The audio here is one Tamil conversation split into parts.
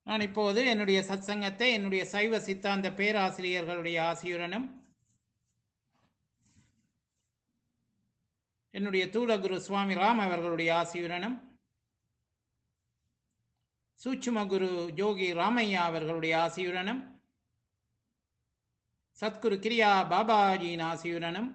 நான் இப்போது என்னுடைய சத்சங்கத்தை என்னுடைய சைவ சித்தாந்த பேராசிரியர்களுடைய ஆசியுடனும் என்னுடைய தூளகுரு சுவாமி ராம் அவர்களுடைய ஆசியுடனும் சூட்சும குரு ஜோகி ராமையா அவர்களுடைய ஆசியுடனும் சத்குரு கிரியா பாபாஜியின் ஆசியுடனும்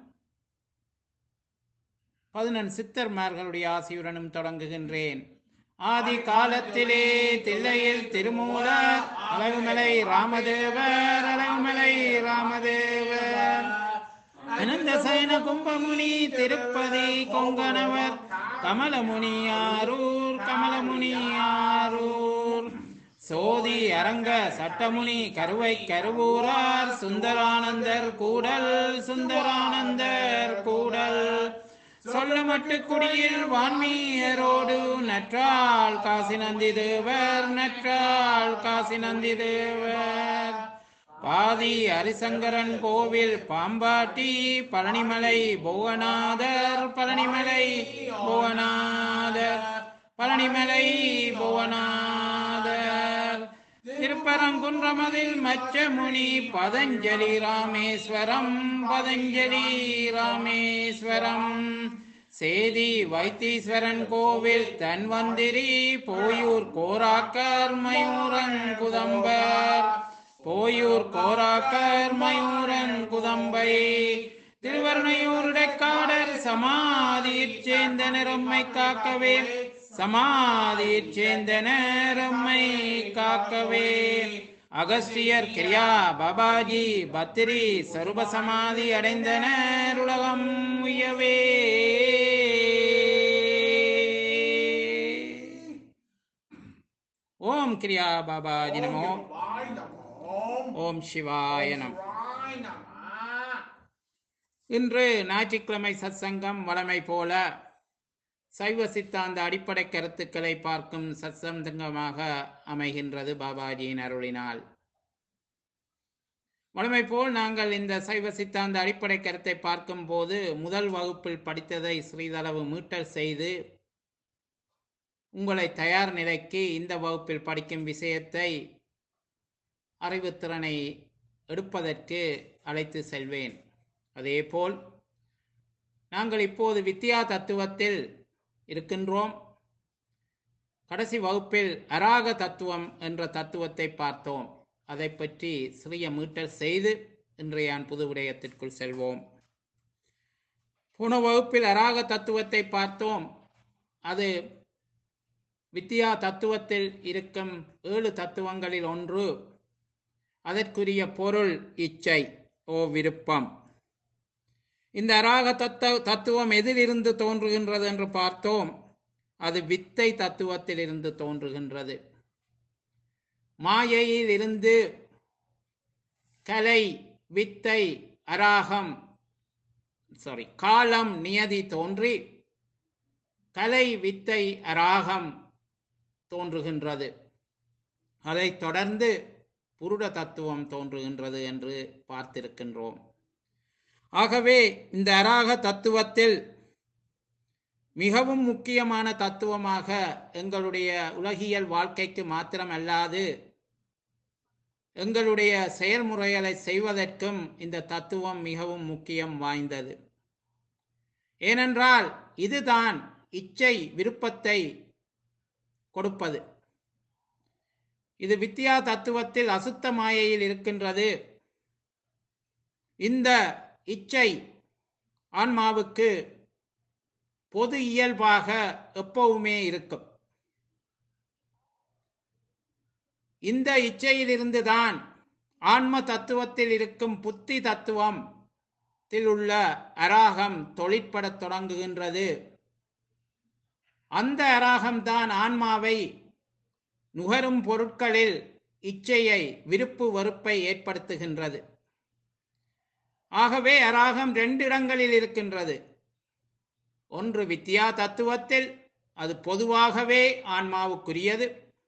பதினெண் சித்தர்மார்களுடைய ஆசியுடனும் தொடங்குகின்றேன் ஆதி காலத்திலே தில்லையில் திருமூலர் அழகுமலை ராமதேவர் அழகுமலை ராமதேவர் அனந்த சயன கும்பமுனி திருப்பதி கொங்கணவர் கமலமுனியாரூர் கமலமுனியாரூர் சோதி அரங்க சட்டமுனி கருவை கருவூரார் சுந்தரானந்தர் கூடல் சுந்தரானந்தர் கூடல் சொல்லமட்டு குடியில் வான்மீயரோடு நற்றாள் காசி நந்தி தேவர் நற்றாள் காசி நந்தி தேவர் பாதி ஹரிசங்கரன் கோவில் பாம்பாட்டி பழனிமலை புவனாதர் பழனிமலை புவனாதர் பழனிமலை புவனாதர் திருப்பரங்குன்றமதில் மச்சமுனி பதஞ்சலி ராமேஸ்வரம் பதஞ்சலி ராமேஸ்வரம் சேதி வைத்தீஸ்வரன் கோவில் தன்வந்திரி போயூர் கோராக்கர் மயூரன் குதம்பர் போயூர் கோராக்கர் மயூரன் குதம்பை திருவருணையூர் இடைக்காடர் சமாதியிற் சேர்ந்த நிறம்மை காக்கவே சமாதியிற் சேர்ந்த நேரம்மை காக்கவே அகஸ்தியர் கிரியா பாபாஜி பத்திரி சருப சமாதி அடைந்தனர் உலகம் உயவே ஓம் கிரியா பாபாஜி நமோ சிவாய் நமோ ஓம் சிவாய நமோ சிவாய் நம இன்று ஞாயிற்றுக்கிழமை சத்சங்கம் வழமை போல சைவ சித்தாந்த அடிப்படை கருத்துக்களை பார்க்கும் சத்சங்கமாக அமைகின்றது பாபாஜியின் அருளினால் வழமை போல் நாங்கள் இந்த சைவ சித்தாந்த அடிப்படை கருத்தை பார்க்கும் போது முதல் வகுப்பில் படித்ததை சிறிதளவு மீட்டல் செய்து உங்களை தயார் நிலைக்கு இந்த வகுப்பில் படிக்கும் விஷயத்தை அறிவுத்திறனை எடுப்பதற்கு அழைத்து செல்வேன் அதேபோல் நாங்கள் இப்போது வித்தியா தத்துவத்தில் இருக்கின்றோம் கடைசி வகுப்பில் அராக தத்துவம் என்ற தத்துவத்தை பார்த்தோம் அதை பற்றி சிறிய மீட்டல் செய்து இன்றைய புது விடயத்திற்குள் செல்வோம் போன வகுப்பில் அராக தத்துவத்தை பார்த்தோம் அது வித்தியா தத்துவத்தில் இருக்கும் ஏழு தத்துவங்களில் ஒன்று அதற்குரிய பொருள் இச்சை ஓ விருப்பம் இந்த அராக தத்த தத்துவம் எதிலிருந்து தோன்றுகின்றது என்று பார்த்தோம் அது வித்தை தத்துவத்திலிருந்து தோன்றுகின்றது மாயையில் இருந்து கலை வித்தை அராகம் சாரி காலம் நியதி தோன்றி கலை வித்தை அராகம் தோன்றுகின்றது அதைத் தொடர்ந்து புருட தத்துவம் தோன்றுகின்றது என்று பார்த்திருக்கின்றோம் ஆகவே இந்த அராக தத்துவத்தில் மிகவும் முக்கியமான தத்துவமாக எங்களுடைய உலகியல் வாழ்க்கைக்கு மாத்திரமல்லாது எங்களுடைய செயல்முறைகளை செய்வதற்கும் இந்த தத்துவம் மிகவும் முக்கியம் வாய்ந்தது ஏனென்றால் இதுதான் இச்சை விருப்பத்தை கொடுப்பது இது வித்தியா தத்துவத்தில் அசுத்த மாயையில் இருக்கின்றது இந்த இச்சை ஆன்மாவுக்கு பொது இயல்பாக எப்பவுமே இருக்கும் இந்த இச்சையிலிருந்துதான் ஆன்ம தத்துவத்தில் இருக்கும் புத்தி தத்துவம் உள்ள அராகம் தொழிற்படத் தொடங்குகின்றது அந்த அராகம்தான் ஆன்மாவை நுகரும் பொருட்களில் இச்சையை விருப்பு வெறுப்பை ஏற்படுத்துகின்றது ஆகவே அராகம் ரெண்டு இடங்களில் இருக்கின்றது ஒன்று வித்தியா தத்துவத்தில் அது பொதுவாகவே ஆன்மாவுக்குரியது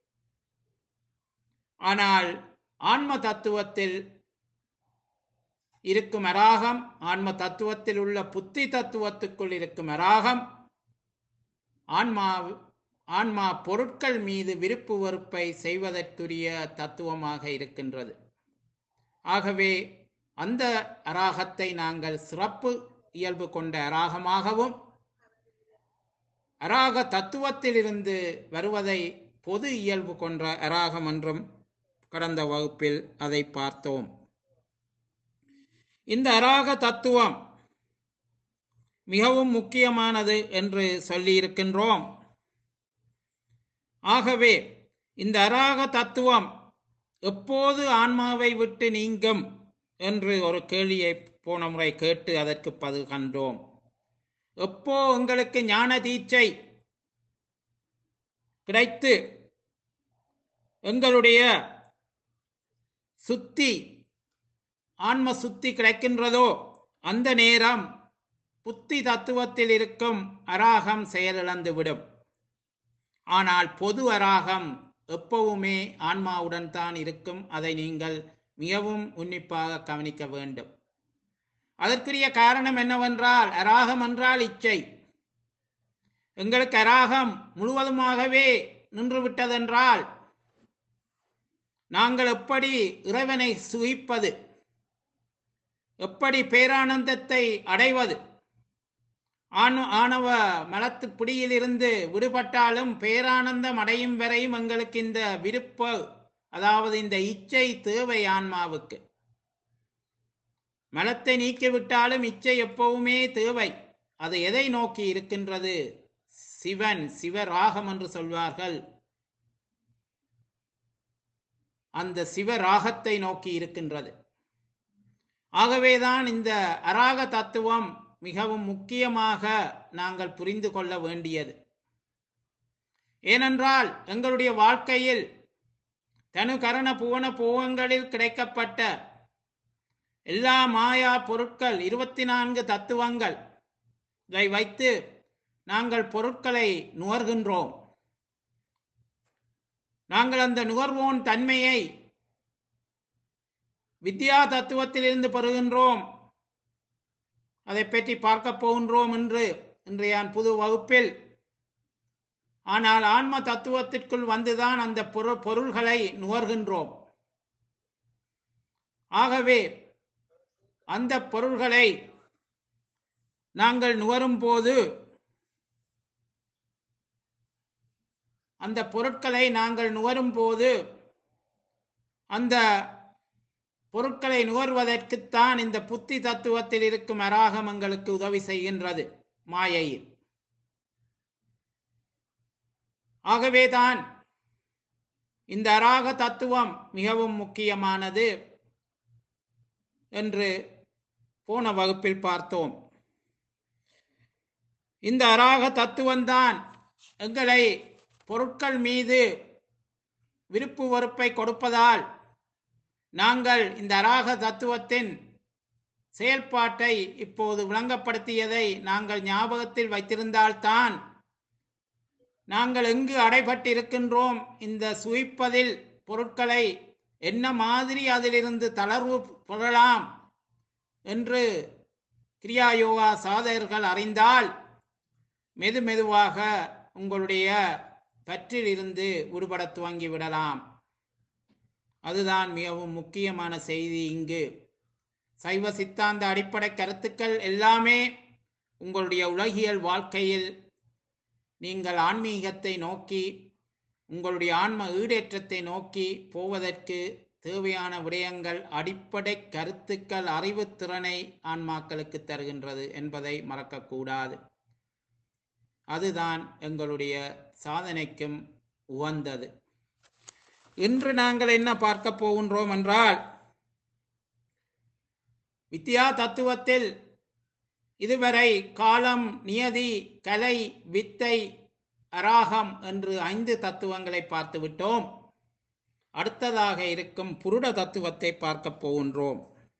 ஆனால் ஆன்ம தத்துவத்தில் இருக்கும் அராகம் ஆன்ம தத்துவத்தில் உள்ள புத்தி தத்துவத்துக்குள் இருக்கும் அராகம் ஆன்மா ஆன்மா பொருட்கள் மீது விருப்பு வெறுப்பை செய்வதற்குரிய தத்துவமாக இருக்கின்றது ஆகவே அந்த அராகத்தை நாங்கள் சிறப்பு இயல்பு கொண்ட அராகமாகவும் அராக தத்துவத்திலிருந்து வருவதை பொது இயல்பு கொண்ட அராகம் என்றும் கடந்த வகுப்பில் அதை பார்த்தோம் இந்த அராக தத்துவம் மிகவும் முக்கியமானது என்று சொல்லியிருக்கின்றோம் ஆகவே இந்த அராக தத்துவம் எப்போது ஆன்மாவை விட்டு நீங்கும் என்று ஒரு கேள்வியை போன முறை கேட்டு அதற்கு பதில் கண்டோம் எப்போ உங்களுக்கு ஞான தீட்சை கிடைத்து எங்களுடைய சுத்தி ஆன்ம சுத்தி கிடைக்கின்றதோ அந்த நேரம் புத்தி தத்துவத்தில் இருக்கும் அராகம் செயலிழந்துவிடும் ஆனால் பொது அராகம் எப்பவுமே ஆன்மாவுடன் தான் இருக்கும் அதை நீங்கள் மிகவும் உன்னிப்பாக கவனிக்க வேண்டும் அதற்குரிய காரணம் என்னவென்றால் அராகம் என்றால் இச்சை எங்களுக்கு அராகம் முழுவதுமாகவே நின்று விட்டதென்றால் நாங்கள் எப்படி இறைவனை சுகிப்பது எப்படி பேரானந்தத்தை அடைவது ஆணு ஆணவ மலத்து பிடியிலிருந்து விடுபட்டாலும் பேரானந்தம் அடையும் வரையும் எங்களுக்கு இந்த விருப்ப அதாவது இந்த இச்சை தேவை ஆன்மாவுக்கு மலத்தை நீக்கிவிட்டாலும் இச்சை எப்பவுமே தேவை அது எதை நோக்கி இருக்கின்றது சிவன் சிவராகம் என்று சொல்வார்கள் அந்த சிவராகத்தை நோக்கி இருக்கின்றது ஆகவேதான் இந்த அராக தத்துவம் மிகவும் முக்கியமாக நாங்கள் புரிந்து கொள்ள வேண்டியது ஏனென்றால் எங்களுடைய வாழ்க்கையில் தனு கரண புவன போகங்களில் கிடைக்கப்பட்ட எல்லா மாயா பொருட்கள் இருபத்தி நான்கு தத்துவங்கள் இதை வைத்து நாங்கள் பொருட்களை நுகர்கின்றோம் நாங்கள் அந்த நுகர்வோன் தன்மையை வித்யா தத்துவத்திலிருந்து பெறுகின்றோம் அதை பற்றி பார்க்க போகின்றோம் என்று இன்றைய புது வகுப்பில் ஆனால் ஆன்ம தத்துவத்திற்குள் வந்துதான் அந்த பொரு பொருள்களை நுகர்கின்றோம் ஆகவே அந்த பொருள்களை நாங்கள் நுகரும் போது அந்த பொருட்களை நாங்கள் நுகரும் போது அந்த பொருட்களை நுகர்வதற்குத்தான் இந்த புத்தி தத்துவத்தில் இருக்கும் அராகமங்களுக்கு உதவி செய்கின்றது மாயையில் ஆகவேதான் இந்த அராக தத்துவம் மிகவும் முக்கியமானது என்று போன வகுப்பில் பார்த்தோம் இந்த அராக தத்துவம்தான் எங்களை பொருட்கள் மீது விருப்பு வெறுப்பை கொடுப்பதால் நாங்கள் இந்த அராக தத்துவத்தின் செயல்பாட்டை இப்போது விளங்கப்படுத்தியதை நாங்கள் ஞாபகத்தில் வைத்திருந்தால்தான் நாங்கள் எங்கு அடைபட்டிருக்கின்றோம் இந்த சுயிப்பதில் பொருட்களை என்ன மாதிரி அதிலிருந்து தளர்வு பெறலாம் என்று கிரியா யோகா சாதகர்கள் அறிந்தால் மெது மெதுவாக உங்களுடைய பற்றில் இருந்து விடுபட துவங்கி விடலாம் அதுதான் மிகவும் முக்கியமான செய்தி இங்கு சைவ சித்தாந்த அடிப்படை கருத்துக்கள் எல்லாமே உங்களுடைய உலகியல் வாழ்க்கையில் நீங்கள் ஆன்மீகத்தை நோக்கி உங்களுடைய ஆன்ம ஈடேற்றத்தை நோக்கி போவதற்கு தேவையான விடயங்கள் அடிப்படை கருத்துக்கள் அறிவுத்திறனை ஆன்மாக்களுக்கு தருகின்றது என்பதை மறக்கக்கூடாது அதுதான் எங்களுடைய சாதனைக்கும் உகந்தது இன்று நாங்கள் என்ன பார்க்க போகின்றோம் என்றால் வித்யா தத்துவத்தில் இதுவரை காலம் நியதி கலை வித்தை அராகம் என்று ஐந்து தத்துவங்களை பார்த்து விட்டோம் அடுத்ததாக இருக்கும் புருட தத்துவத்தை பார்க்க போகின்றோம்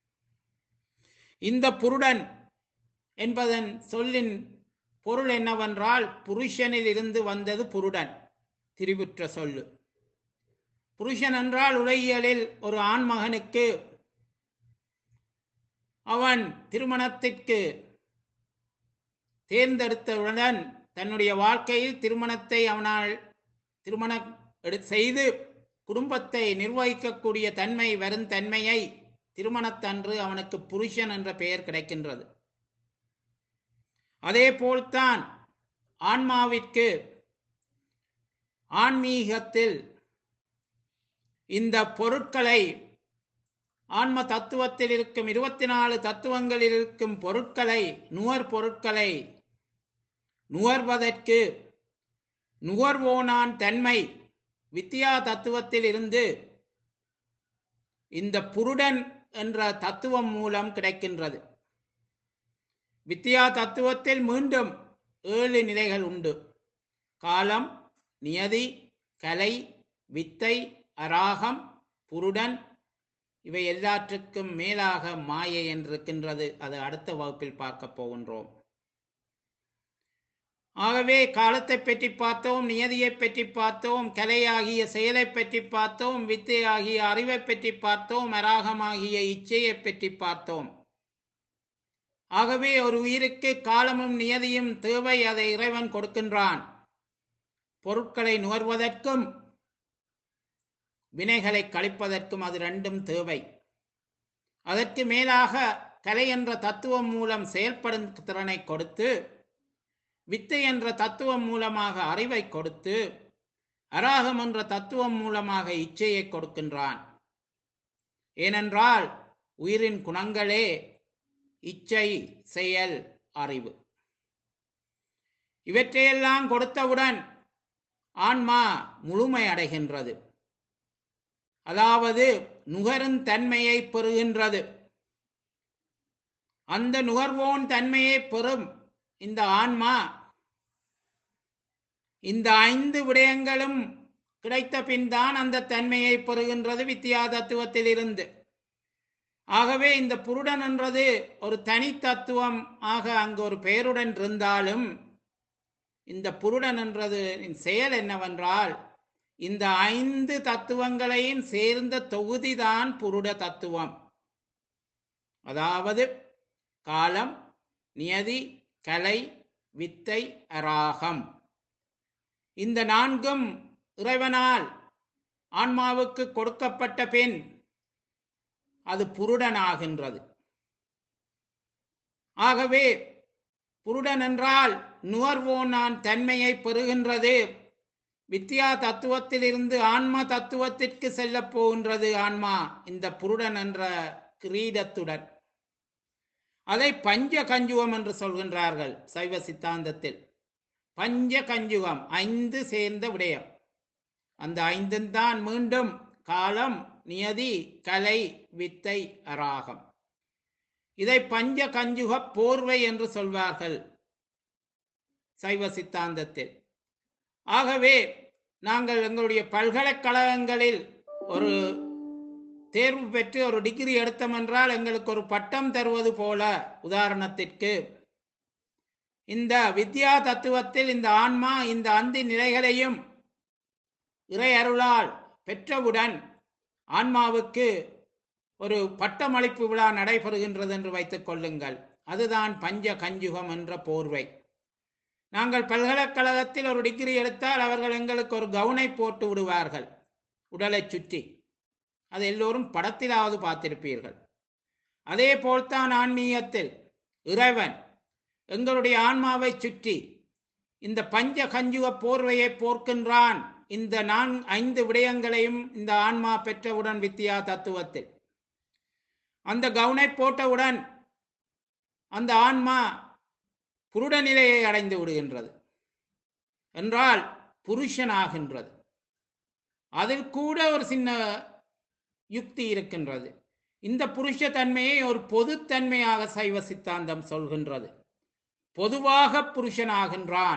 இந்த புருடன் என்பதன் சொல்லின் பொருள் என்னவென்றால் புருஷனில் இருந்து வந்தது புருடன் திரிவுற்ற சொல்லு புருஷன் என்றால் உலகியலில் ஒரு ஆண்மகனுக்கு அவன் திருமணத்திற்கு தேர்ந்தெடுத்தவுடன் தன்னுடைய வாழ்க்கையில் திருமணத்தை அவனால் திருமணம் எடு- செய்து குடும்பத்தை நிர்வகிக்கக்கூடிய தன்மை வரும் தன்மையை திருமணத்தன்று அவனுக்கு புருஷன் என்ற பெயர் கிடைக்கின்றது அதே போல்தான் ஆன்மாவிற்கு ஆன்மீகத்தில் இந்த பொருட்களை ஆன்ம தத்துவத்தில் இருக்கும் இருபத்தி நாலு தத்துவங்களில் இருக்கும் பொருட்களை நுகர் பொருட்களை நுகர்வதற்கு நுகர்வோனான் தன்மை வித்தியா தத்துவத்தில் இருந்து இந்த புருடன் என்ற தத்துவம் மூலம் கிடைக்கின்றது வித்தியா தத்துவத்தில் மீண்டும் ஏழு நிலைகள் உண்டு காலம் நியதி கலை வித்தை அராகம் புருடன் இவை எல்லாற்றுக்கும் மேலாக மாயை என்றிருக்கின்றது அது அடுத்த வகுப்பில் பார்க்க போகின்றோம் ஆகவே காலத்தை பற்றி பார்த்தோம் நியதியை பற்றி பார்த்தோம் கலையாகிய செயலை பற்றி பார்த்தோம் வித்தை ஆகிய அறிவை பற்றி பார்த்தோம் அராகமாகிய இச்சையை பற்றி பார்த்தோம் ஆகவே ஒரு உயிருக்கு காலமும் நியதியும் தேவை அதை இறைவன் கொடுக்கின்றான் பொருட்களை நுகர்வதற்கும் வினைகளை கழிப்பதற்கும் அது ரெண்டும் தேவை அதற்கு மேலாக கலை என்ற தத்துவம் மூலம் செயல்படும் திறனை கொடுத்து வித்தை என்ற தத்துவம் மூலமாக அறிவை கொடுத்து அராகம் என்ற தத்துவம் மூலமாக இச்சையை கொடுக்கின்றான் ஏனென்றால் உயிரின் குணங்களே இச்சை செயல் அறிவு இவற்றையெல்லாம் கொடுத்தவுடன் ஆன்மா முழுமை அடைகின்றது அதாவது நுகரும் தன்மையை பெறுகின்றது அந்த நுகர்வோன் தன்மையை பெறும் இந்த ஆன்மா இந்த ஐந்து விடயங்களும் கிடைத்த பின் தான் அந்த தன்மையை பெறுகின்றது வித்தியா தத்துவத்தில் இருந்து ஆகவே இந்த புருடன் என்றது ஒரு தனி தத்துவம் ஆக அங்கு ஒரு பெயருடன் இருந்தாலும் இந்த புருடன் என்றது செயல் என்னவென்றால் இந்த ஐந்து தத்துவங்களையும் சேர்ந்த தொகுதிதான் புருட தத்துவம் அதாவது காலம் நியதி கலை வித்தை அராகம் இந்த நான்கும் இறைவனால் ஆன்மாவுக்கு கொடுக்கப்பட்ட பின் அது புருடனாகின்றது ஆகவே புருடன் என்றால் நுகர்வோனான் தன்மையை பெறுகின்றது வித்யா தத்துவத்திலிருந்து ஆன்மா தத்துவத்திற்கு செல்லப் போகின்றது ஆன்மா இந்த புருடன் என்ற கிரீடத்துடன் அதை பஞ்ச கஞ்சுகம் என்று சொல்கின்றார்கள் சைவ சித்தாந்தத்தில் பஞ்ச கஞ்சுகம் ஐந்து சேர்ந்த விடயம் அந்த ஐந்தும் தான் மீண்டும் காலம் நியதி கலை வித்தை அராகம் இதை பஞ்ச கஞ்சுக போர்வை என்று சொல்வார்கள் சைவ சித்தாந்தத்தில் ஆகவே நாங்கள் எங்களுடைய பல்கலைக்கழகங்களில் ஒரு தேர்வு பெற்று ஒரு டிகிரி எடுத்தோம் என்றால் எங்களுக்கு ஒரு பட்டம் தருவது போல உதாரணத்திற்கு இந்த வித்யா தத்துவத்தில் இந்த ஆன்மா இந்த அந்தி நிலைகளையும் இறை அருளால் பெற்றவுடன் ஆன்மாவுக்கு ஒரு பட்டமளிப்பு விழா நடைபெறுகின்றது என்று வைத்துக் கொள்ளுங்கள் அதுதான் பஞ்ச கஞ்சுகம் என்ற போர்வை நாங்கள் பல்கலைக்கழகத்தில் ஒரு டிகிரி எடுத்தால் அவர்கள் எங்களுக்கு ஒரு கவுனை போட்டு விடுவார்கள் உடலை சுற்றி அது எல்லோரும் படத்திலாவது பார்த்திருப்பீர்கள் அதே போல்தான் ஆன்மீகத்தில் இறைவன் எங்களுடைய ஆன்மாவை சுற்றி இந்த பஞ்ச கஞ்சுக போர்வையை போர்க்கின்றான் இந்த நான் ஐந்து விடயங்களையும் இந்த ஆன்மா பெற்றவுடன் வித்தியா தத்துவத்தில் அந்த கவுனை போட்டவுடன் அந்த ஆன்மா புருட நிலையை அடைந்து விடுகின்றது என்றால் புருஷனாகின்றது அதில் கூட ஒரு சின்ன யுக்தி இருக்கின்றது இந்த புருஷ தன்மையை ஒரு பொதுத்தன்மையாக சைவ சித்தாந்தம் சொல்கின்றது பொதுவாக புருஷனாகின்றான்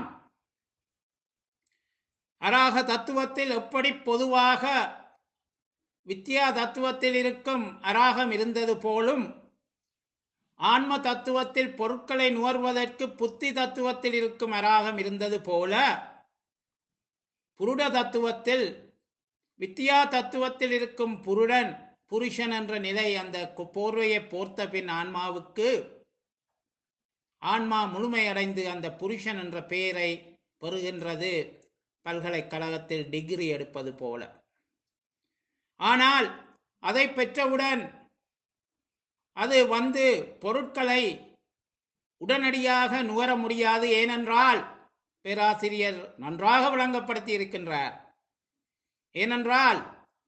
அராக தத்துவத்தில் எப்படி பொதுவாக வித்யா தத்துவத்தில் இருக்கும் அராகம் இருந்தது போலும் ஆன்ம தத்துவத்தில் பொருட்களை நுகர்வதற்கு புத்தி தத்துவத்தில் இருக்கும் அராகம் இருந்தது போல புருட தத்துவத்தில் வித்யா தத்துவத்தில் இருக்கும் புருடன் புருஷன் என்ற நிலை அந்த கு- போர்வையை போர்த்த பின் ஆன்மாவுக்கு ஆன்மா முழுமையடைந்து அந்த புருஷன் என்ற பெயரை பெறுகின்றது பல்கலைக்கழகத்தில் டிகிரி எடுப்பது போல ஆனால் அதை பெற்றவுடன் அது வந்து பொருட்களை உடனடியாக நுகர முடியாது ஏனென்றால் பேராசிரியர் நன்றாக விளங்கப்படுத்தி இருக்கின்றார் ஏனென்றால்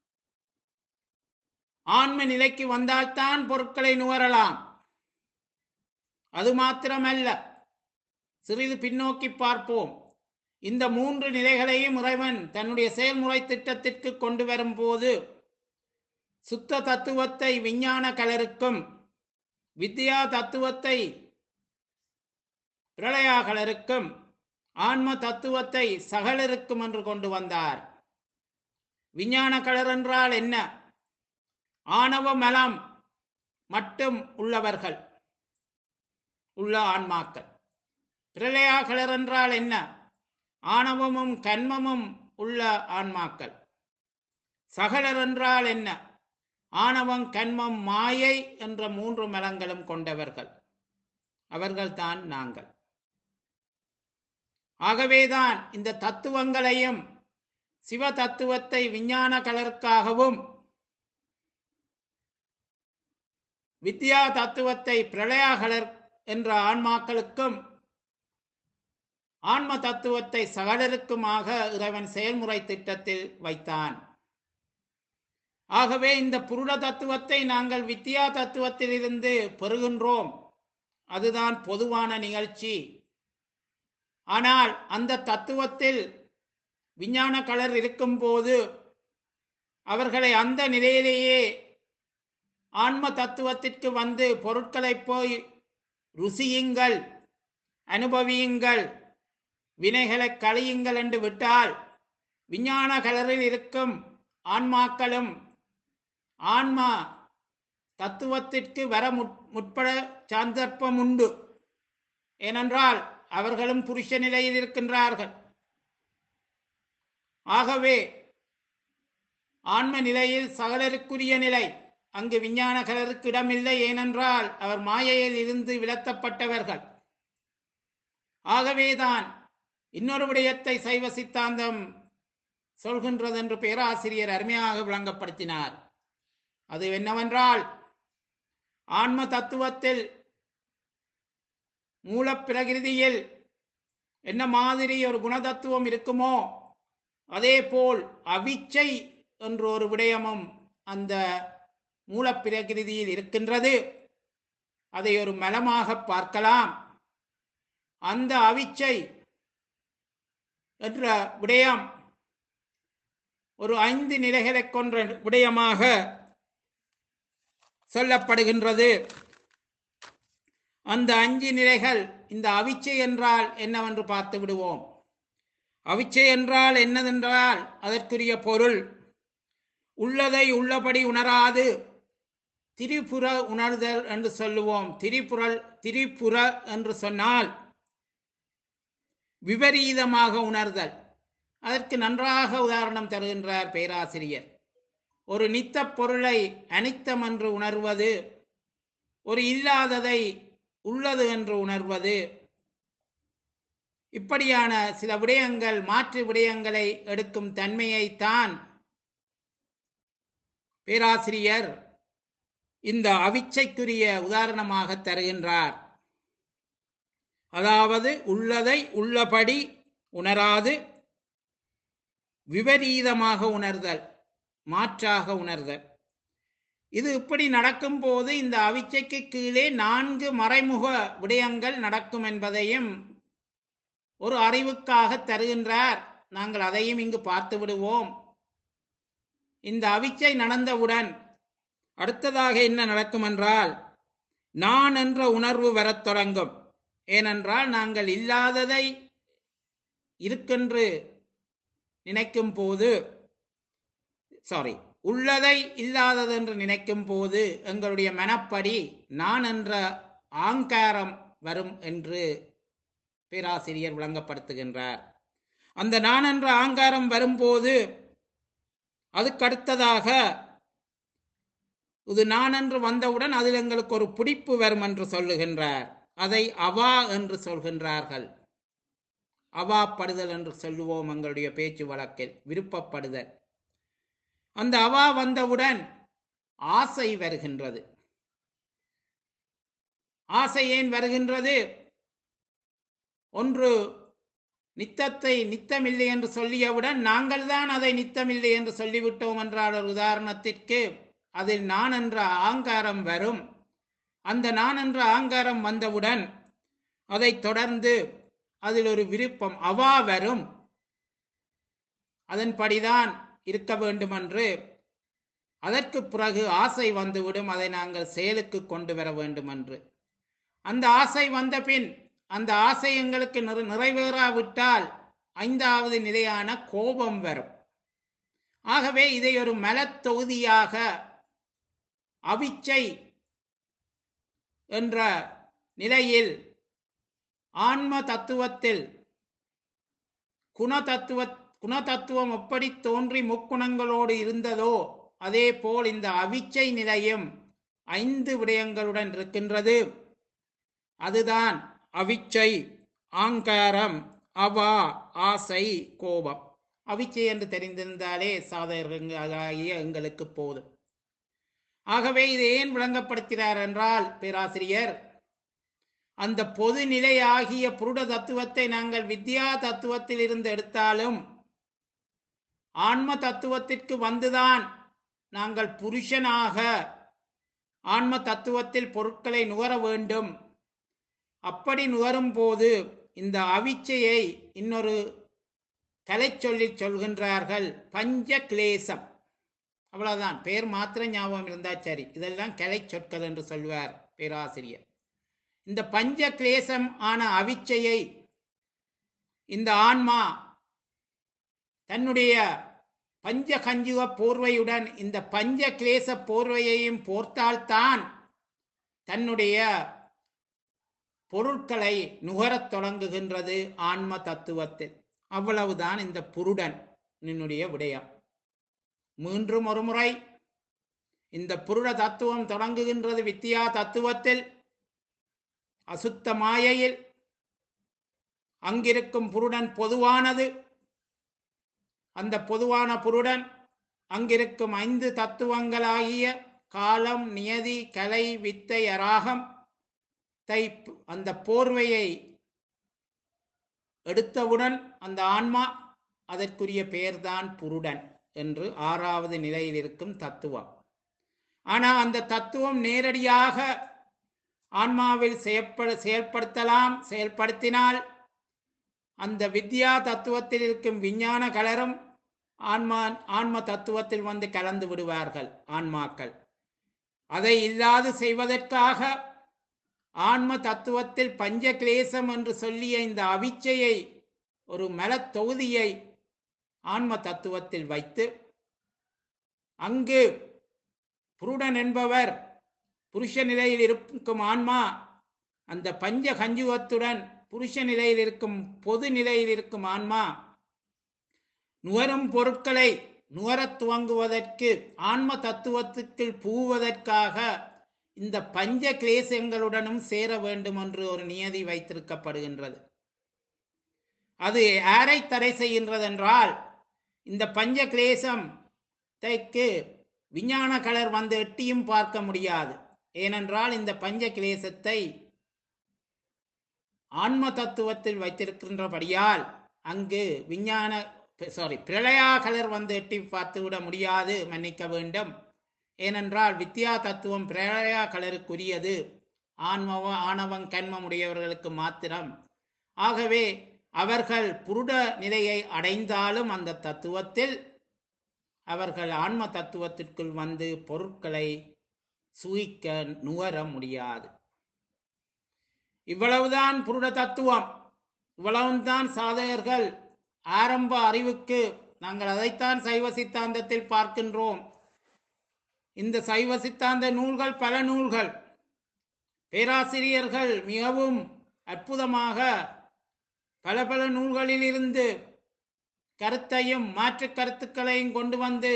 ஆன்ம நிலைக்கு வந்தால்தான் பொருட்களை நுகரலாம் அது மாத்திரமல்ல சிறிது பின்னோக்கி பார்ப்போம் இந்த மூன்று நிலைகளையும் இறைவன் தன்னுடைய செயல்முறை திட்டத்திற்கு கொண்டு வரும்போது சுத்த தத்துவத்தை விஞ்ஞான கலருக்கும் வித்யா தத்துவத்தை பிரளயா கலருக்கும் ஆன்ம தத்துவத்தை சகலருக்கும் என்று கொண்டு வந்தார் விஞ்ஞான கலர் என்றால் என்ன ஆணவ மலம் மட்டும் உள்ளவர்கள் உள்ள ஆன்மாக்கள் பிரளயா கலர் என்றால் என்ன ஆணவமும் கண்மமும் உள்ள ஆன்மாக்கள் சகலர் என்றால் என்ன ஆணவம் கண்மம் மாயை என்ற மூன்று மலங்களும் கொண்டவர்கள் அவர்கள்தான் நாங்கள் ஆகவேதான் இந்த தத்துவங்களையும் சிவ தத்துவத்தை விஞ்ஞான கலருக்காகவும் வித்யா தத்துவத்தை பிரளயாகலர் என்ற ஆன்மாக்களுக்கும் ஆன்ம தத்துவத்தை சகலருக்குமாக இறைவன் செயல்முறை திட்டத்தில் வைத்தான் ஆகவே இந்த புருட தத்துவத்தை நாங்கள் வித்யா தத்துவத்திலிருந்து பெறுகின்றோம் அதுதான் பொதுவான நிகழ்ச்சி ஆனால் அந்த தத்துவத்தில் விஞ்ஞான கலர் இருக்கும்போது அவர்களை அந்த நிலையிலேயே ஆன்ம தத்துவத்திற்கு வந்து பொருட்களை போய் ருசியுங்கள் அனுபவியுங்கள் வினைகளை கழியுங்கள் என்று விட்டால் விஞ்ஞான கலரில் இருக்கும் ஆன்மாக்களும் ஆன்மா தத்துவத்திற்கு வர முற்- முற்பட சந்தர்ப்பம் உண்டு ஏனென்றால் அவர்களும் புருஷ நிலையில் இருக்கின்றார்கள் ஆகவே ஆன்ம நிலையில் சகலருக்குரிய நிலை அங்கு விஞ்ஞான கலருக்கு இடமில்லை ஏனென்றால் அவர் மாயையில் இருந்து விலத்தப்பட்டவர்கள் ஆகவேதான் இன்னொரு விடயத்தை சைவ சித்தாந்தம் சொல்கின்றது என்று பேராசிரியர் அருமையாக விளங்கப்படுத்தினார் அது என்னவென்றால் ஆன்ம தத்துவத்தில் மூலப்பிரகிருதியில் என்ன மாதிரி ஒரு குணதத்துவம் இருக்குமோ அதே போல் அவிச்சை என்ற ஒரு விடயமும் அந்த மூலப்பிரகிருதியில் இருக்கின்றது அதை ஒரு மலமாக பார்க்கலாம் அந்த அவிச்சை என்ற விடயம் ஒரு ஐந்து நிலைகளை கொன்ற விடயமாக சொல்லப்படுகின்றது அந்த அஞ்சு நிலைகள் இந்த அவிச்சை என்றால் என்னவென்று பார்த்து விடுவோம் அவிச்சை என்றால் என்னதென்றால் அதற்குரிய பொருள் உள்ளதை உள்ளபடி உணராது திரிபுர உணர்தல் என்று சொல்லுவோம் திரிபுரல் திரிபுர என்று சொன்னால் விபரீதமாக உணர்தல் அதற்கு நன்றாக உதாரணம் தருகின்றார் பேராசிரியர் ஒரு நித்த பொருளை அனித்தம் என்று உணர்வது ஒரு இல்லாததை உள்ளது என்று உணர்வது இப்படியான சில விடயங்கள் மாற்று விடயங்களை எடுக்கும் தன்மையைத்தான் பேராசிரியர் இந்த அவிச்சைக்குரிய உதாரணமாக தருகின்றார் அதாவது உள்ளதை உள்ளபடி உணராது விபரீதமாக உணர்தல் மாற்றாக உணர்தல் இது இப்படி நடக்கும்போது இந்த அவிச்சைக்கு கீழே நான்கு மறைமுக விடயங்கள் நடக்கும் என்பதையும் ஒரு அறிவுக்காக தருகின்றார் நாங்கள் அதையும் இங்கு பார்த்து விடுவோம் இந்த அவிச்சை நடந்தவுடன் அடுத்ததாக என்ன நடக்கும் என்றால் நான் என்ற உணர்வு வரத் தொடங்கும் ஏனென்றால் நாங்கள் இல்லாததை இருக்கென்று நினைக்கும் போது சாரி உள்ளதை இல்லாதது என்று நினைக்கும் போது எங்களுடைய மனப்படி நான் என்ற ஆங்காரம் வரும் என்று பேராசிரியர் விளங்கப்படுத்துகின்றார் அந்த நான் என்ற ஆங்காரம் வரும்போது அதுக்கு அடுத்ததாக இது நான் என்று வந்தவுடன் அதில் எங்களுக்கு ஒரு பிடிப்பு வரும் என்று சொல்லுகின்றார் அதை அவா என்று சொல்கின்றார்கள் அவாப்படுதல் என்று சொல்லுவோம் எங்களுடைய பேச்சு வழக்கில் விருப்பப்படுதல் அந்த அவா வந்தவுடன் ஆசை வருகின்றது ஆசை ஏன் வருகின்றது ஒன்று நித்தத்தை நித்தமில்லை என்று சொல்லியவுடன் நாங்கள் தான் அதை நித்தமில்லை என்று சொல்லிவிட்டோம் என்றால் ஒரு உதாரணத்திற்கு அதில் நான் என்ற ஆங்காரம் வரும் அந்த நான் என்ற ஆங்காரம் வந்தவுடன் அதைத் தொடர்ந்து அதில் ஒரு விருப்பம் அவா வரும் அதன்படிதான் இருக்க வேண்டும் என்று அதற்கு பிறகு ஆசை வந்துவிடும் அதை நாங்கள் செயலுக்கு கொண்டு வர வேண்டும் என்று அந்த ஆசை வந்த பின் அந்த ஆசை எங்களுக்கு நிறை நிறைவேறாவிட்டால் ஐந்தாவது நிலையான கோபம் வரும் ஆகவே இதை ஒரு மலத்தொகுதியாக அவிச்சை என்ற நிலையில் ஆன்ம தத்துவத்தில் குண தத்துவ குண தத்துவம் எப்படி தோன்றி முக்குணங்களோடு இருந்ததோ அதே போல் இந்த அவிச்சை நிலையும் ஐந்து விடயங்களுடன் இருக்கின்றது அதுதான் அவிச்சை ஆங்காரம் அவா ஆசை கோபம் அவிச்சை என்று தெரிந்திருந்தாலே சாதகர்களாகிய எங்களுக்கு போதும் ஆகவே இதை ஏன் விளங்கப்படுத்தினார் என்றால் பேராசிரியர் அந்த பொது நிலையாகிய புருட தத்துவத்தை நாங்கள் வித்யா தத்துவத்தில் இருந்து எடுத்தாலும் ஆன்ம தத்துவத்திற்கு வந்துதான் நாங்கள் புருஷனாக ஆன்ம தத்துவத்தில் பொருட்களை நுகர வேண்டும் அப்படி நுகரும் போது இந்த அவிச்சையை இன்னொரு கலை சொல்லில் சொல்கின்றார்கள் பஞ்ச கிளேசம் அவ்வளவுதான் பேர் மாத்திரம் ஞாபகம் இருந்தா சரி இதெல்லாம் கலை சொற்கள் என்று சொல்வார் பேராசிரியர் இந்த பஞ்ச கிளேசம் ஆன அவிச்சையை இந்த ஆன்மா தன்னுடைய பஞ்ச கஞ்சுக போர்வையுடன் இந்த பஞ்ச கிளேச போர்வையையும் போர்த்தால்தான் தன்னுடைய பொருட்களை நுகரத் தொடங்குகின்றது ஆன்ம தத்துவத்தில் அவ்வளவுதான் இந்த புருடன் என்னுடைய விடயம் மீண்டும் ஒரு முறை இந்த புருட தத்துவம் தொடங்குகின்றது வித்தியா தத்துவத்தில் அசுத்த மாயையில் அங்கிருக்கும் புருடன் பொதுவானது அந்த பொதுவான புருடன் அங்கிருக்கும் ஐந்து தத்துவங்களாகிய காலம் நியதி கலை வித்தை அராகம் தை அந்த போர்வையை எடுத்தவுடன் அந்த ஆன்மா அதற்குரிய பெயர்தான் புருடன் என்று ஆறாவது நிலையில் இருக்கும் தத்துவம் ஆனா அந்த தத்துவம் நேரடியாக ஆன்மாவில் செயற்பட செயல்படுத்தலாம் செயல்படுத்தினால் அந்த வித்யா தத்துவத்தில் இருக்கும் விஞ்ஞான கலரும் ஆன்மா ஆன்ம தத்துவத்தில் வந்து கலந்து விடுவார்கள் ஆன்மாக்கள் அதை இல்லாது செய்வதற்காக ஆன்ம தத்துவத்தில் பஞ்ச கிளேசம் என்று சொல்லிய இந்த அவிச்சையை ஒரு மலத் தொகுதியை ஆன்ம தத்துவத்தில் வைத்து அங்கு புருடன் என்பவர் புருஷ நிலையில் இருக்கும் ஆன்மா அந்த பஞ்ச கஞ்சுவத்துடன் புருஷ நிலையில் இருக்கும் பொது நிலையில் இருக்கும் ஆன்மா நுகரும் பொருட்களை நுகரத் துவங்குவதற்கு ஆன்ம தத்துவத்துக்கு புகுவதற்காக இந்த பஞ்ச கிளேசங்களுடனும் சேர வேண்டும் என்று ஒரு நியதி வைத்திருக்கப்படுகின்றது அது யாரை தடை செய்கின்றது என்றால் இந்த பஞ்ச கிளேசம் தைக்கு விஞ்ஞான கலர் வந்து எட்டியும் பார்க்க முடியாது ஏனென்றால் இந்த பஞ்ச கிளேசத்தை ஆன்ம தத்துவத்தில் வைத்திருக்கின்றபடியால் அங்கு விஞ்ஞான சாரி பிரளயா கலர் வந்து எட்டி பார்த்து விட முடியாது மன்னிக்க வேண்டும் ஏனென்றால் வித்யா தத்துவம் பிரளயா கலருக்குரியது ஆன்மவ ஆணவம் கண்மம் உடையவர்களுக்கு மாத்திரம் ஆகவே அவர்கள் புருட நிலையை அடைந்தாலும் அந்த தத்துவத்தில் அவர்கள் ஆன்ம தத்துவத்திற்குள் வந்து பொருட்களை சுகிக்க நுகர முடியாது இவ்வளவுதான் புருட தத்துவம் இவ்வளவுதான் சாதகர்கள் ஆரம்ப அறிவுக்கு நாங்கள் அதைத்தான் சைவ சித்தாந்தத்தில் பார்க்கின்றோம் இந்த சைவ சித்தாந்த நூல்கள் பல நூல்கள் பேராசிரியர்கள் மிகவும் அற்புதமாக பல பல நூல்களில் இருந்து கருத்தையும் மாற்று கருத்துக்களையும் கொண்டு வந்து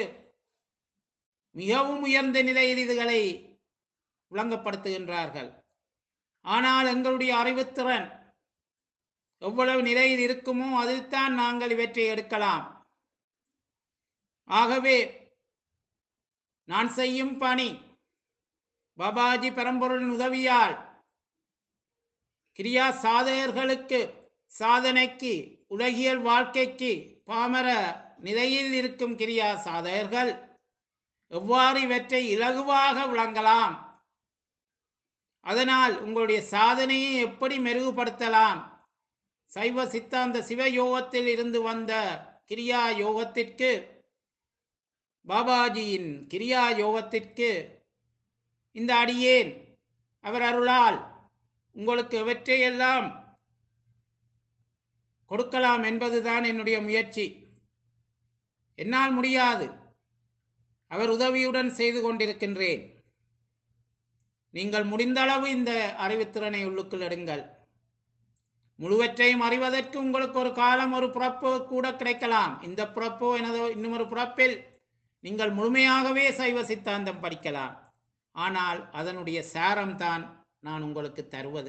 மிகவும் உயர்ந்த நிலையில் இதுகளை விளங்கப்படுத்துகின்றார்கள் ஆனால் எங்களுடைய அறிவுத்திறன் எவ்வளவு நிலையில் இருக்குமோ அதில்தான் நாங்கள் இவற்றை எடுக்கலாம் ஆகவே நான் செய்யும் பணி பாபாஜி பரம்பொருளின் உதவியால் கிரியா சாதகர்களுக்கு சாதனைக்கு உலகியல் வாழ்க்கைக்கு பாமர நிலையில் இருக்கும் கிரியா சாதகர்கள் எவ்வாறு இவற்றை இலகுவாக விளங்கலாம் அதனால் உங்களுடைய சாதனையை எப்படி மெருகுபடுத்தலாம் சைவ சித்தாந்த சிவயோகத்தில் இருந்து வந்த கிரியா யோகத்திற்கு பாபாஜியின் கிரியா யோகத்திற்கு இந்த அடியேன் அவர் அருளால் உங்களுக்கு எவற்றையெல்லாம் கொடுக்கலாம் என்பதுதான் என்னுடைய முயற்சி என்னால் முடியாது அவர் உதவியுடன் செய்து கொண்டிருக்கின்றேன் நீங்கள் முடிந்த அளவு இந்த அறிவுத்திறனை உள்ளுக்குள் எடுங்கள் முழுவற்றையும் அறிவதற்கு உங்களுக்கு ஒரு காலம் ஒரு பிறப்பு கூட கிடைக்கலாம் இந்த பிறப்போ எனதோ இன்னும் ஒரு பிறப்பில் நீங்கள் முழுமையாகவே சைவ சித்தாந்தம் படிக்கலாம் ஆனால் அதனுடைய சாரம்தான் நான் உங்களுக்கு தருவது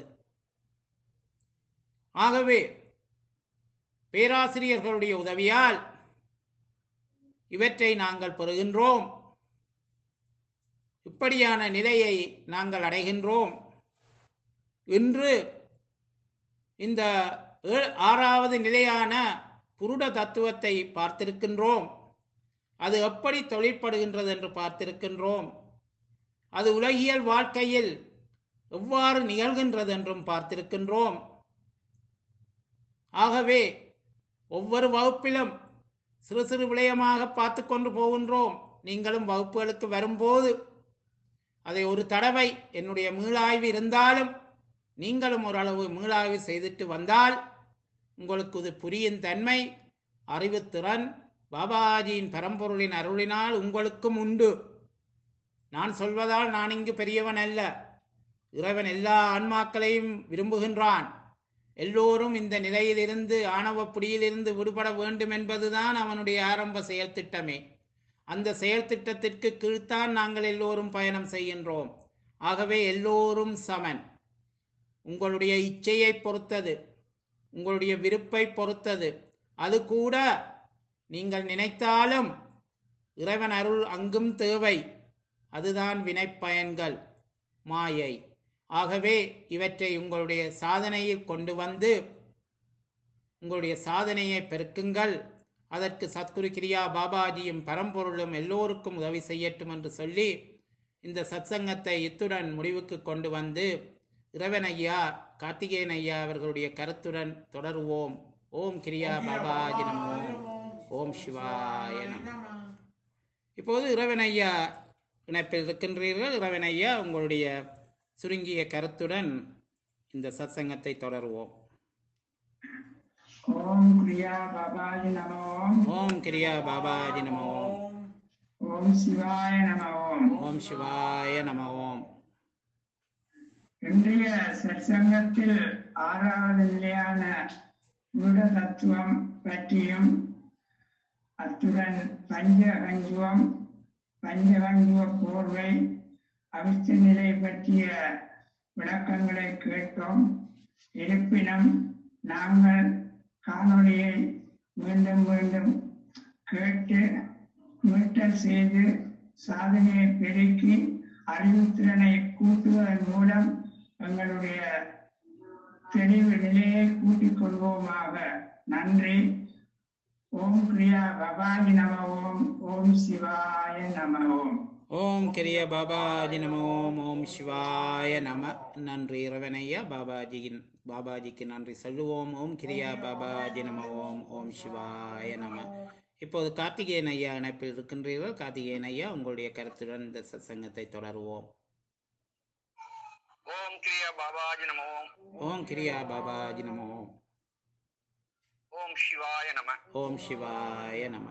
ஆகவே பேராசிரியர்களுடைய உதவியால் இவற்றை நாங்கள் பெறுகின்றோம் இப்படியான நிலையை நாங்கள் அடைகின்றோம் இன்று இந்த ஏ- ஆறாவது நிலையான புருட தத்துவத்தை பார்த்திருக்கின்றோம் அது எப்படி தொழிற்படுகின்றது என்று பார்த்திருக்கின்றோம் அது உலகியல் வாழ்க்கையில் எவ்வாறு நிகழ்கின்றது என்றும் பார்த்திருக்கின்றோம் ஆகவே ஒவ்வொரு வகுப்பிலும் சிறு சிறு விடயமாக பார்த்து கொண்டு போகின்றோம் நீங்களும் வகுப்புகளுக்கு வரும்போது அதை ஒரு தடவை என்னுடைய மீளாய்வு இருந்தாலும் நீங்களும் ஓரளவு மீளாய்வு செய்துட்டு வந்தால் உங்களுக்கு இது புரியும் தன்மை அறிவுத்திறன் பாபாஜியின் பரம்பொருளின் அருளினால் உங்களுக்கும் உண்டு நான் சொல்வதால் நான் இங்கு பெரியவன் அல்ல இறைவன் எல்லா ஆன்மாக்களையும் விரும்புகின்றான் எல்லோரும் இந்த நிலையிலிருந்து ஆணவ பிடியிலிருந்து விடுபட வேண்டும் என்பதுதான் அவனுடைய ஆரம்ப செயல் திட்டமே அந்த செயல் திட்டத்திற்கு கீழ்த்தான் நாங்கள் எல்லோரும் பயணம் செய்கின்றோம் ஆகவே எல்லோரும் சமன் உங்களுடைய இச்சையை பொறுத்தது உங்களுடைய விருப்பை பொறுத்தது அது கூட நீங்கள் நினைத்தாலும் இறைவன் அருள் அங்கும் தேவை அதுதான் வினைப்பயன்கள் மாயை ஆகவே இவற்றை உங்களுடைய சாதனையில் கொண்டு வந்து உங்களுடைய சாதனையை பெருக்குங்கள் அதற்கு சத்குரு கிரியா பாபாஜியும் பரம்பொருளும் எல்லோருக்கும் உதவி செய்யட்டும் என்று சொல்லி இந்த சத்சங்கத்தை இத்துடன் முடிவுக்கு கொண்டு வந்து இறைவன் ஐயா கார்த்திகேயன் ஐயா அவர்களுடைய கருத்துடன் தொடருவோம் ஓம் கிரியா பாபாஜி நமோ ஓம் சிவாய நமோ இப்போது இறைவன் ஐயா இணைப்பில் இருக்கின்றீர்கள் இறைவன் ஐயா உங்களுடைய சுருங்கிய கருத்துடன் இந்த சத்சங்கத்தை தொடருவோம் ஓம் கிரியா பாபாஜி நமோ ஓம் கிரியா பாபாஜி நமோ ஓம் சிவாய நம ஓம் ஓம் சிவாய நம ஓம் இன்றைய சற்சங்கத்தில் ஆறாவது நிலையான மூட தத்துவம் பற்றியும் அத்துடன் பஞ்சகஞ்சுவம் பஞ்சகஞ்சுவ போர்வை அவிச்ச நிலை பற்றிய விளக்கங்களை கேட்டோம் இருப்பினும் நாங்கள் காணொளியை மீண்டும் மீண்டும் கேட்டு மீட்டல் செய்து சாதனையை பெருக்கி அறிவுத்திறனை கூட்டுவதன் மூலம் எங்களுடைய தெளிவு நிலையை கூட்டிக் கொள்வோமாக நன்றி ஓம் கிரியா பவானி நம ஓம் ஓம் சிவாய நம ஓம் ஓம் கிரிய பாபாஜி நம ஓம் ஓம் சிவாய நம நன்றி இறைவனையா பாபாஜியின் பாபாஜிக்கு நன்றி சொல்லுவோம் ஓம் கிரியா பாபாஜி நம ஓம் ஓம் சிவாய நம இப்போது கார்த்திகேயன் ஐயா இணைப்பில் இருக்கின்றீர்கள் கார்த்திகேயன் ஐயா உங்களுடைய கருத்துடன் இந்த சத்சங்கத்தை தொடருவோம் ஓம் கிரியா பாபாஜி நமோ ஓம் கிரியா பாபாஜி நம ஓம் ஓம் சிவாய நம ஓம் சிவாய நம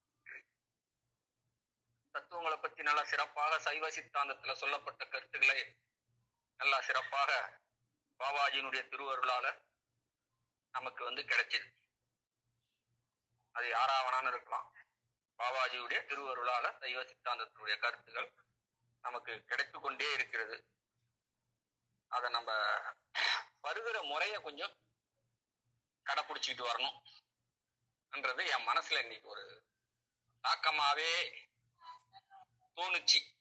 தத்துவங்களை பத்தி நல்லா சிறப்பாக சைவ சித்தாந்தத்துல சொல்லப்பட்ட கருத்துக்களை நல்லா சிறப்பாக பாபாஜியினுடைய திருவருளால நமக்கு வந்து கிடைச்சது அது யாராவனான்னு இருக்கலாம் பாபாஜியுடைய திருவருளால சைவ சித்தாந்தத்தினுடைய கருத்துக்கள் நமக்கு கிடைத்து கொண்டே இருக்கிறது அதை நம்ம வருகிற முறைய கொஞ்சம் கடைப்பிடிச்சிட்டு வரணும் என்றது என் மனசுல இன்னைக்கு ஒரு தாக்கமாவே தோணுச்சு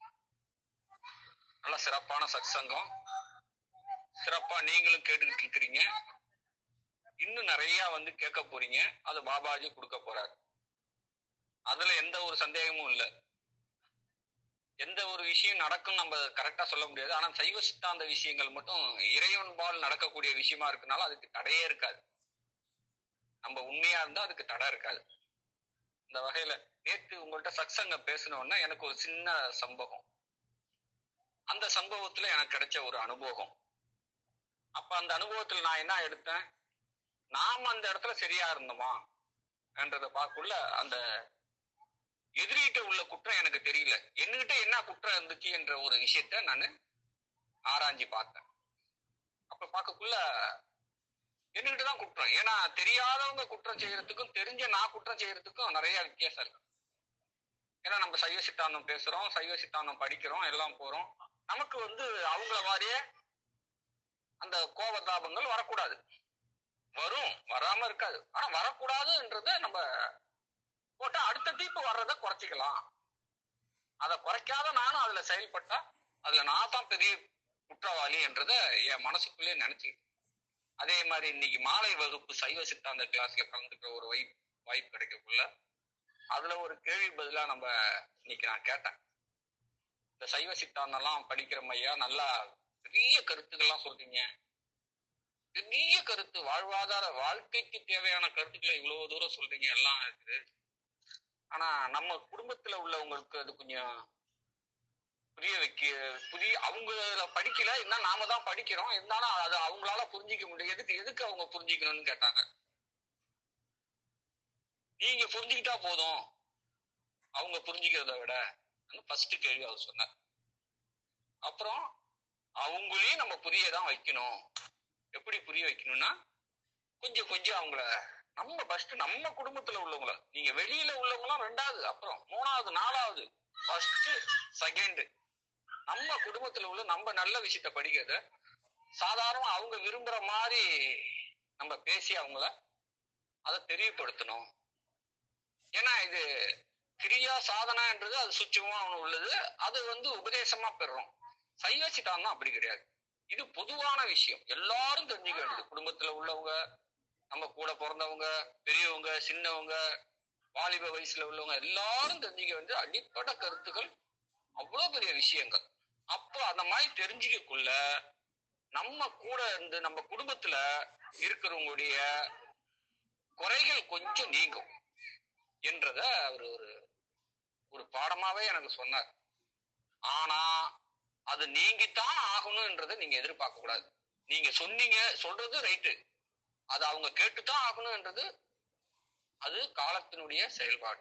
நல்ல சிறப்பான சத்சங்கம் சிறப்பா நீங்களும் கேட்டுக்கிட்டு இருக்கிறீங்க இன்னும் நிறைய வந்து கேட்க போறீங்க அது பாபாஜி கொடுக்க போறாரு அதுல எந்த ஒரு சந்தேகமும் இல்லை எந்த ஒரு விஷயம் நடக்கும் நம்ம கரெக்டா சொல்ல முடியாது ஆனா சைவ சித்தாந்த விஷயங்கள் மட்டும் இறைவன்பால் நடக்கக்கூடிய விஷயமா இருக்கனால அதுக்கு தடையே இருக்காது நம்ம உண்மையா இருந்தா அதுக்கு தடை இருக்காது இந்த வகையில நேத்து உங்கள்ட்ட சத்சங்க பேசினோன்னா எனக்கு ஒரு சின்ன சம்பவம் அந்த சம்பவத்துல எனக்கு கிடைச்ச ஒரு அனுபவம் அப்ப அந்த அனுபவத்துல நான் என்ன எடுத்தேன் நாம அந்த இடத்துல சரியா இருந்தோமா என்றதை பார்க்குள்ள அந்த எதிரிகிட்ட உள்ள குற்றம் எனக்கு தெரியல என்கிட்ட என்ன குற்றம் இருந்துச்சு என்ற ஒரு விஷயத்த நான் ஆராய்ஞ்சு பார்த்தேன் அப்ப பார்க்கக்குள்ள என்கிட்ட தான் குற்றம் ஏன்னா தெரியாதவங்க குற்றம் செய்யறதுக்கும் தெரிஞ்ச நான் குற்றம் செய்யறதுக்கும் நிறைய வித்தியாசம் இருக்கு ஏன்னா நம்ம சைவ சித்தாந்தம் பேசுறோம் சைவ சித்தாந்தம் படிக்கிறோம் எல்லாம் போறோம் நமக்கு வந்து அவங்கள மாதிரியே அந்த கோபதாபங்கள் வரக்கூடாது வரும் வராம இருக்காது ஆனா வரக்கூடாதுன்றத நம்ம போட்டா அடுத்த தீப்பு வர்றத குறைச்சிக்கலாம் அதை குறைக்காத நானும் அதுல செயல்பட்டா அதுல நான் தான் பெரிய குற்றவாளி என்றத என் மனசுக்குள்ளே நினைச்சு அதே மாதிரி இன்னைக்கு மாலை வகுப்பு சைவ சித்தாந்த கிளாஸ்ல கலந்துக்கிற ஒரு வாய்ப்பு வாய்ப்பு கிடைக்கக்குள்ள அதுல ஒரு கேள்வி பதிலா நம்ம இன்னைக்கு நான் கேட்டேன் இந்த சைவ சித்தாந்தம்லாம் படிக்கிற மையா நல்லா பெரிய கருத்துக்கள்லாம் சொல்றீங்க பெரிய கருத்து வாழ்வாதார வாழ்க்கைக்கு தேவையான கருத்துக்களை இவ்வளவு தூரம் சொல்றீங்க எல்லாம் இருக்குது ஆனா நம்ம குடும்பத்துல உள்ளவங்களுக்கு அது கொஞ்சம் புரிய வைக்க புரிய அவங்க படிக்கல என்ன நாம தான் படிக்கிறோம் இருந்தாலும் அது அவங்களால புரிஞ்சிக்க முடியும் எதுக்கு எதுக்கு அவங்க புரிஞ்சுக்கணும்னு கேட்டாங்க நீங்க புரிஞ்சுக்கிட்டா போதும் அவங்க புரிஞ்சுக்கிறத விட ஃபர்ஸ்ட் கேள்வி அவர் சொன்னார் அப்புறம் அவங்களையும் நம்ம புரியதான் வைக்கணும் எப்படி புரிய வைக்கணும்னா கொஞ்சம் கொஞ்சம் அவங்கள நம்ம ஃபர்ஸ்ட் நம்ம குடும்பத்துல உள்ளவங்கள நீங்க வெளியில உள்ளவங்களாம் ரெண்டாவது அப்புறம் மூணாவது நாலாவது ஃபர்ஸ்ட் செகண்ட் நம்ம குடும்பத்துல உள்ள நம்ம நல்ல விஷயத்த படிக்கிறத சாதாரண அவங்க விரும்புற மாதிரி நம்ம பேசி அவங்கள அதை தெரியப்படுத்தணும் ஏன்னா இது கிரியா சாதனான்றது அது சுச்சமா உள்ளது அது வந்து உபதேசமா பெறுறோம் சைவ சித்தாந்தம் அப்படி கிடையாது இது பொதுவான விஷயம் எல்லாரும் தெரிஞ்சுக்க வேண்டியது குடும்பத்துல உள்ளவங்க நம்ம கூட பிறந்தவங்க பெரியவங்க சின்னவங்க வாலிப வயசுல உள்ளவங்க எல்லாரும் தெரிஞ்சுக்க வேண்டிய அடிப்படை கருத்துக்கள் அவ்வளவு பெரிய விஷயங்கள் அப்போ அந்த மாதிரி தெரிஞ்சுக்கக்குள்ள நம்ம கூட இருந்து நம்ம குடும்பத்துல இருக்கிறவங்களுடைய குறைகள் கொஞ்சம் நீங்கும் என்றத அவர் ஒரு ஒரு பாடமாவே எனக்கு சொன்னார் ஆனா அது நீங்கித்தான் ஆகணும்ன்றதை நீங்க எதிர்பார்க்க கூடாது நீங்க சொன்னீங்க சொல்றது ரைட்டு அது அவங்க கேட்டுத்தான் ஆகணும்ன்றது அது காலத்தினுடைய செயல்பாடு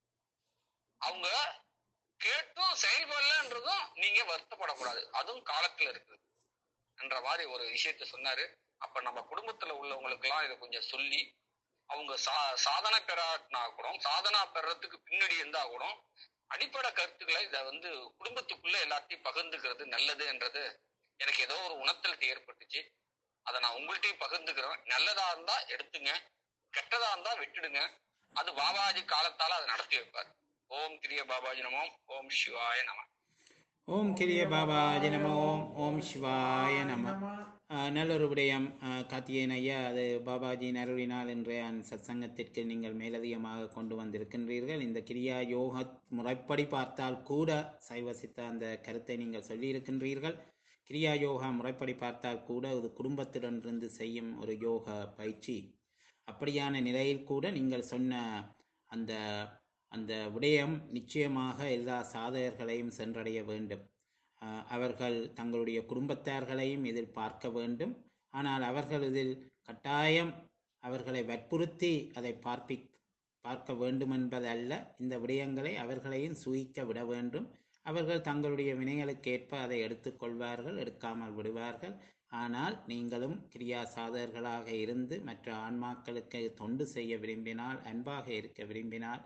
அவங்க கேட்டும் செயல்படலன்றதும் நீங்க வருத்தப்படக்கூடாது அதுவும் காலத்துல இருக்குது என்ற மாதிரி ஒரு விஷயத்த சொன்னாரு அப்ப நம்ம குடும்பத்துல உள்ளவங்களுக்கு எல்லாம் இதை கொஞ்சம் சொல்லி அவங்க சா சாதனை பெறாட்டினா கூட சாதனா பெறறதுக்கு பின்னாடி இருந்தா கூட அடிப்படை கருத்துக்களை இதை வந்து குடும்பத்துக்குள்ள எல்லாத்தையும் பகிர்ந்துக்கிறது நல்லது என்றது எனக்கு ஏதோ ஒரு உணர்த்தல் ஏற்பட்டுச்சு அதை நான் உங்கள்கிட்டயும் பகிர்ந்துக்கிறேன் நல்லதா இருந்தா எடுத்துங்க கெட்டதா இருந்தா விட்டுடுங்க அது பாபாஜி காலத்தால அதை நடத்தி வைப்பார் ஓம் கிரிய பாபாஜி நமோம் ஓம் சிவாய நம ஓம் கிரிய பாபாஜி நம ஓம் ஓம் சிவாய நம ஆஹ் நல்லொரு விடயம் ஆஹ் கார்த்திகேயன் ஐயா அது பாபாஜியின் அருளினால் இன்றைய சத்சங்கத்திற்கு நீங்கள் மேலதிகமாக கொண்டு வந்திருக்கின்றீர்கள் இந்த கிரியா யோக முறைப்படி பார்த்தால் கூட சைவ சித்தாந்த கருத்தை நீங்கள் சொல்லியிருக்கின்றீர்கள் கிரியா யோகா முறைப்படி பார்த்தால் கூட இது குடும்பத்திடமிருந்து செய்யும் ஒரு யோகா பயிற்சி அப்படியான நிலையில் கூட நீங்கள் சொன்ன அந்த அந்த விடயம் நிச்சயமாக எல்லா சாதகர்களையும் சென்றடைய வேண்டும் ஆஹ் அவர்கள் தங்களுடைய குடும்பத்தார்களையும் இதில் பார்க்க வேண்டும் ஆனால் அவர்கள் இதில் கட்டாயம் அவர்களை வற்புறுத்தி அதை பார்ப்பி பார்க்க வேண்டும் என்பதல்ல இந்த விடயங்களை அவர்களையும் சூயிக்க விட வேண்டும் அவர்கள் தங்களுடைய வினைகளுக்கு ஏற்ப அதை எடுத்துக்கொள்வார்கள் எடுக்காமல் விடுவார்கள் ஆனால் நீங்களும் கிரியா சாதகர்களாக இருந்து மற்ற ஆன்மாக்களுக்கு தொண்டு செய்ய விரும்பினால் அன்பாக இருக்க விரும்பினால்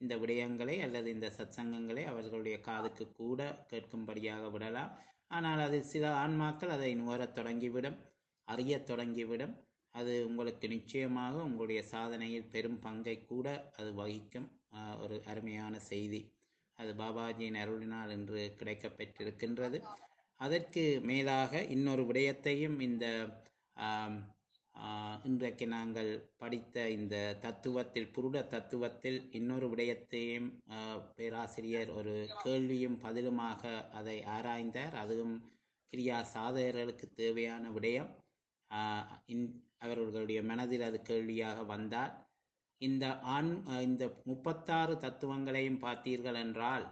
இந்த விடயங்களை அல்லது இந்த சத்சங்கங்களை அவர்களுடைய காதுக்கு கூட கேட்கும்படியாக விடலாம் ஆனால் அது சில ஆன்மாக்கள் அதை நுகரத் தொடங்கிவிடும் அறியத் தொடங்கிவிடும் அது உங்களுக்கு நிச்சயமாக உங்களுடைய சாதனையில் பெரும் பங்கை கூட அது வகிக்கும் ஆஹ், ஒரு அருமையான செய்தி அது பாபாஜியின் அருளினால் இன்று கிடைக்கப்பெற்றிருக்கின்றது அதற்கு மேலாக இன்னொரு விடயத்தையும் இந்த ஆம், ஆஹ், இன்றைக்கு நாங்கள் படித்த இந்த தத்துவத்தில் புருட தத்துவத்தில் இன்னொரு விடயத்தையும் ஆஹ், பேராசிரியர் ஒரு கேள்வியும் பதிலுமாக அதை ஆராய்ந்தார் அதுவும் கிரியா சாதகர்களுக்கு தேவையான விடயம் ஆஹ், இன்- அவர்களுடைய மனதில் அது கேள்வியாக வந்தால் இந்த ஆண் ஆஹ், இந்த முப்பத்தாறு தத்துவங்களையும் பார்த்தீர்கள் என்றால்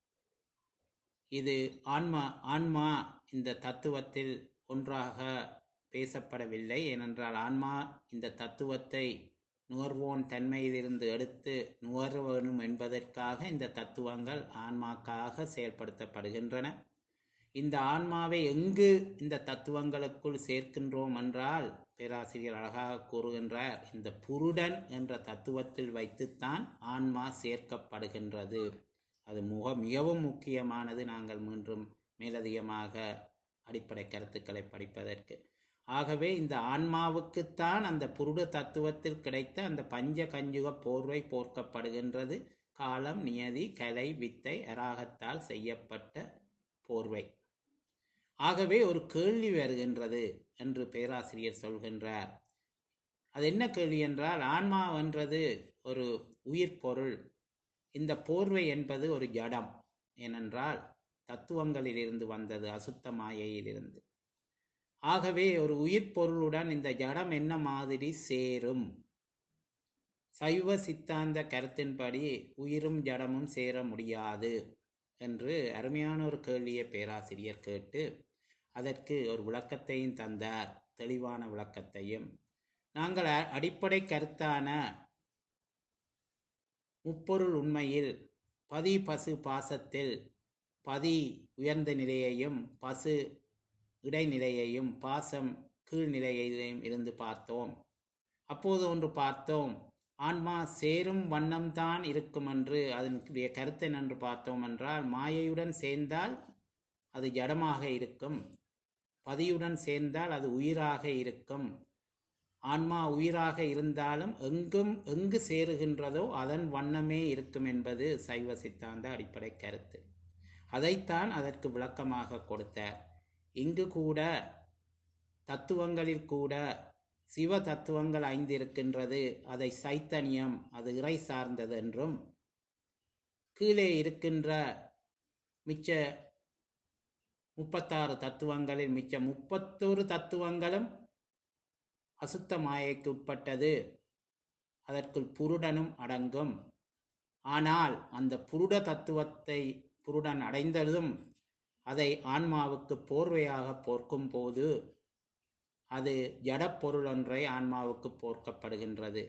இது ஆன்மா ஆன்மா இந்த தத்துவத்தில் ஒன்றாக பேசப்படவில்லை ஏனென்றால் ஆன்மா இந்த தத்துவத்தை நுகர்வோன் தன்மையிலிருந்து எடுத்து நுகர வேணும் என்பதற்காக இந்த தத்துவங்கள் ஆன்மாக்காக செயல்படுத்தப்படுகின்றன இந்த ஆன்மாவை எங்கு இந்த தத்துவங்களுக்குள் சேர்க்கின்றோம் என்றால் பேராசிரியர் அழகாக கூறுகின்றார் இந்த புருடன் என்ற தத்துவத்தில் வைத்துத்தான் ஆன்மா சேர்க்கப்படுகின்றது அது முக மிகவும் முக்கியமானது நாங்கள் மீண்டும் மேலதிகமாக அடிப்படை கருத்துக்களை படிப்பதற்கு ஆகவே இந்த ஆன்மாவுக்குத்தான் அந்த புருட தத்துவத்தில் கிடைத்த அந்த பஞ்ச கஞ்சுக போர்வை போர்க்கப்படுகின்றது காலம் நியதி கலை வித்தை அராகத்தால் செய்யப்பட்ட போர்வை ஆகவே ஒரு கேள்வி வருகின்றது என்று பேராசிரியர் சொல்கின்றார் அது என்ன கேள்வி என்றால் ஆன்மா என்றது ஒரு உயிர் பொருள் இந்த போர்வை என்பது ஒரு ஜடம் ஏனென்றால் தத்துவங்களிலிருந்து வந்தது அசுத்த மாயையிலிருந்து ஆகவே ஒரு உயிர் பொருளுடன் இந்த ஜடம் என்ன மாதிரி சேரும் சைவ சித்தாந்த கருத்தின்படி உயிரும் ஜடமும் சேர முடியாது என்று அருமையான ஒரு கேள்வியை பேராசிரியர் கேட்டு அதற்கு ஒரு விளக்கத்தையும் தந்தார் தெளிவான விளக்கத்தையும் நாங்கள் அ- அடிப்படை கருத்தான முப்பொருள் உண்மையில் பதி பசு பாசத்தில் பதி உயர்ந்த நிலையையும் பசு இடைநிலையையும் பாசம் கீழ்நிலையையும் இருந்து பார்த்தோம் அப்போது ஒன்று பார்த்தோம் ஆன்மா சேரும் வண்ணம்தான் இருக்கும் என்று அதனுடைய கருத்தை நன்று பார்த்தோம் என்றால் மாயையுடன் சேர்ந்தால் அது ஜடமாக இருக்கும் பதியுடன் சேர்ந்தால் அது உயிராக இருக்கும் ஆன்மா உயிராக இருந்தாலும் எங்கும் எங்கு சேருகின்றதோ அதன் வண்ணமே இருக்கும் என்பது சைவ சித்தாந்த அடிப்படை கருத்து அதைத்தான் அதற்கு விளக்கமாக கொடுத்தார் இங்கு கூட தத்துவங்களில் கூட சிவ தத்துவங்கள் ஐந்து இருக்கின்றது அதை சைத்தன்யம் அது இறை சார்ந்தது என்றும் கீழே இருக்கின்ற மிச்ச முப்பத்தாறு தத்துவங்களில் மிச்ச முப்பத்தோரு தத்துவங்களும் அசுத்த மாயைக்கு உட்பட்டது அதற்குள் புருடனும் அடங்கும் ஆனால் அந்த புருட தத்துவத்தை புருடன் அடைந்ததும் அதை ஆன்மாவுக்கு போர்வையாக போர்க்கும் போது அது ஜடப்பொருள் ஒன்றை ஆன்மாவுக்கு போர்க்கப்படுகின்றது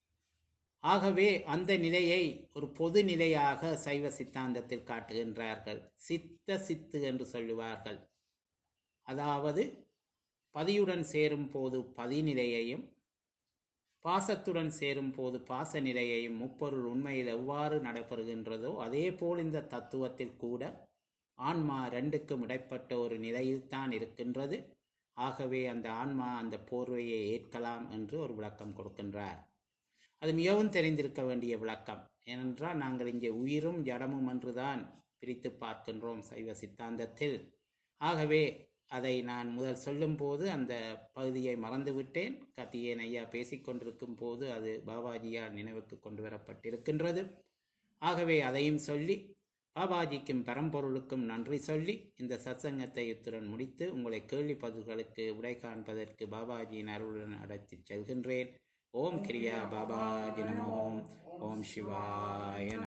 ஆகவே அந்த நிலையை ஒரு பொது நிலையாக சைவ சித்தாந்தத்தில் காட்டுகின்றார்கள் சித்த சித்து என்று சொல்லுவார்கள் அதாவது பதியுடன் சேரும் போது பதிநிலையையும் பாசத்துடன் சேரும் போது பாச நிலையையும் முப்பொருள் உண்மையில் எவ்வாறு நடைபெறுகின்றதோ அதே போல் இந்த தத்துவத்தில் கூட ஆன்மா ரெண்டுக்கும் இடைப்பட்ட ஒரு நிலையில்தான் இருக்கின்றது ஆகவே அந்த ஆன்மா அந்த போர்வையை ஏற்கலாம் என்று ஒரு விளக்கம் கொடுக்கின்றார் அது மிகவும் தெரிந்திருக்க வேண்டிய விளக்கம் ஏனென்றால் நாங்கள் இங்கே உயிரும் ஜடமும் என்றுதான் பிரித்து பார்க்கின்றோம் சைவ சித்தாந்தத்தில் ஆகவே அதை நான் முதல் சொல்லும்போது அந்த பகுதியை மறந்துவிட்டேன் கத்தியேன் ஐயா பேசிக்கொண்டிருக்கும் போது அது பாபாஜியால் நினைவுக்கு கொண்டு வரப்பட்டிருக்கின்றது ஆகவே அதையும் சொல்லி பாபாஜிக்கும் பரம்பொருளுக்கும் நன்றி சொல்லி இந்த சத்சங்கத்தை இத்துடன் முடித்து உங்களை கேள்வி பதில்களுக்கு விடை காண்பதற்கு பாபாஜியின் அருளுடன் அழைத்துச் செல்கின்றேன் ஓம் கிரியா பாபாஜி நம ஓம் ஓம் சிவாய நம